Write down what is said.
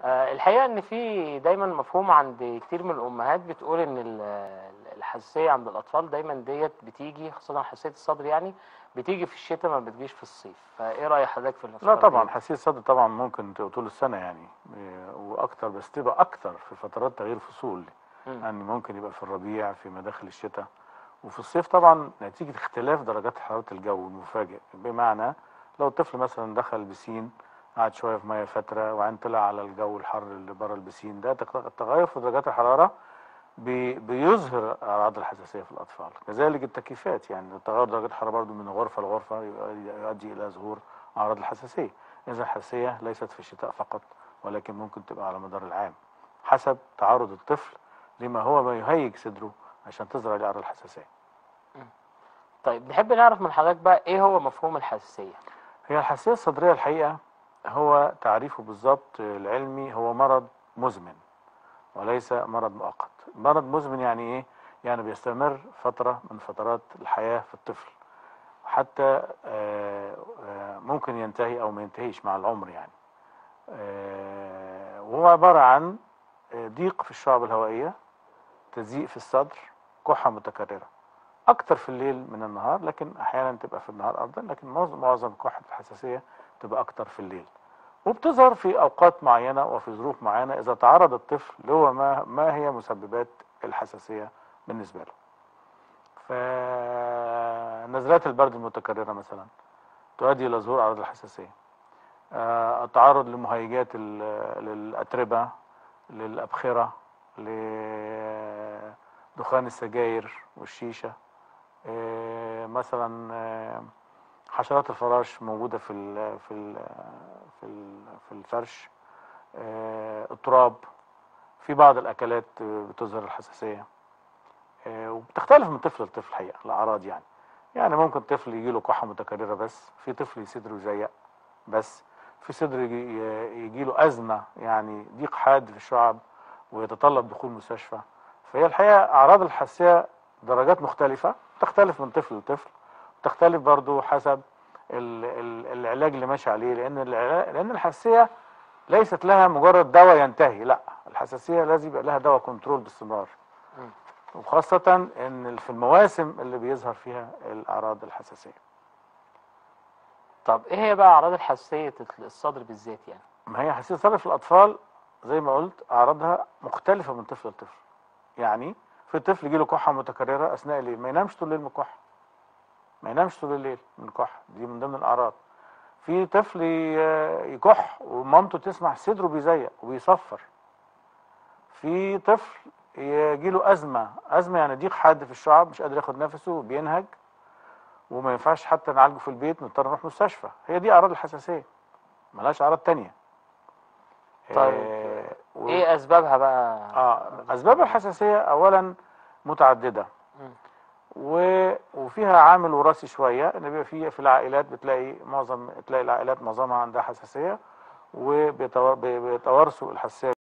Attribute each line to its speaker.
Speaker 1: آه، الحقيقة إن في دايما مفهوم عند كتير من الأمهات بتقول إن ال- الحساسية عند الأطفال دايما ديت بتيجي خاصة حساسية الصدر يعني بتيجي في الشتاء ما بتجيش في الصيف فإيه رأي حضرتك في
Speaker 2: لا
Speaker 1: الافكار
Speaker 2: طبعا
Speaker 1: دي؟
Speaker 2: حساسيه الصدر طبعا ممكن تبقى طول السنه يعني إيه، واكتر بس تبقى اكتر في فترات تغيير فصول
Speaker 1: مم.
Speaker 2: يعني ممكن يبقى في الربيع في مداخل الشتاء وفي الصيف طبعا نتيجه اختلاف درجات حراره الجو المفاجئ بمعنى لو الطفل مثلا دخل البسين قعد شويه في ميه فتره وبعدين طلع على الجو الحر اللي بره البسين ده تق- التغير في درجات الحراره بي بيظهر اعراض الحساسيه في الاطفال كذلك التكييفات يعني تغير درجات الحراره برضو من غرفه لغرفه يؤدي الى ظهور اعراض الحساسيه اذا الحساسيه ليست في الشتاء فقط ولكن ممكن تبقى على مدار العام حسب تعرض الطفل لما هو ما يهيج صدره عشان تظهر عليه اعراض الحساسيه
Speaker 1: طيب نحب نعرف من حضرتك بقى إيه هو مفهوم الحساسية؟
Speaker 2: هي الحساسيه الصدريه الحقيقه هو تعريفه بالظبط العلمي هو مرض مزمن وليس مرض مؤقت مرض مزمن يعني ايه يعني بيستمر فتره من فترات الحياه في الطفل حتى آه، آه، ممكن ينتهي او ما ينتهيش مع العمر يعني آه، وهو عباره عن آه، ضيق في الشعب الهوائيه تزييق في الصدر كحه متكرره اكتر في الليل من النهار لكن احيانا تبقى في النهار افضل لكن معظم معظم كحه الحساسيه تبقى اكتر في الليل وبتظهر في اوقات معينه وفي ظروف معينه اذا تعرض الطفل اللي هو ما ما هي مسببات الحساسيه بالنسبه له فنزلات البرد المتكرره مثلا تؤدي الى ظهور اعراض الحساسيه آه، التعرض لمهيجات ال- للاتربه للابخره لدخان السجاير والشيشه آه، مثلا آه، حشرات الفراش موجوده في ال في ال في ال في الفرش آه، التراب في بعض الاكلات آه، بتظهر الحساسيه آه، وبتختلف من طفل لطفل الحقيقه الاعراض يعني يعني ممكن طفل يجي له كحه متكرره بس في طفل صدره يزيق بس في صدر يجي له ازمه يعني ضيق حاد في الشعب ويتطلب دخول مستشفى فهي الحقيقه اعراض الحساسيه درجات مختلفه تختلف من طفل لطفل تختلف برضو حسب ال- ال- العلاج اللي ماشي عليه لان العلاج لان الحساسيه ليست لها مجرد دواء ينتهي لا الحساسيه لازم يبقى لها دواء كنترول باستمرار
Speaker 1: مم.
Speaker 2: وخاصه ان في المواسم اللي بيظهر فيها الاعراض الحساسيه
Speaker 1: طب إيه هي بقى أعراض الحساسية الصدر بالذات يعني؟
Speaker 2: ما هي حساسيه الصدر في الاطفال زي ما قلت اعراضها مختلفه من طفل لطفل يعني في طفل يجي له كحه متكرره اثناء الليل ما ينامش طول الليل من الكحه ما ينامش طول الليل من الكحه دي من ضمن الاعراض في طفل ي- يكح ومامته تسمع صدره بيزيق وبيصفر في طفل يجي له ازمه ازمه يعني ضيق حاد في الشعب مش قادر ياخد نفسه بينهج وما ينفعش حتى نعالجه في البيت نضطر نروح مستشفى هي دي اعراض الحساسيه ملهاش اعراض تانية
Speaker 1: طيب،
Speaker 2: آه، و-
Speaker 1: إيه أسبابها بقى؟
Speaker 2: اه اسباب الحساسيه اولا متعدده
Speaker 1: مم.
Speaker 2: و... وفيها عامل وراثي شويه ان بيبقى في في العائلات بتلاقي معظم تلاقي العائلات معظمها عندها حساسيه وبيتوارثوا الحساسيه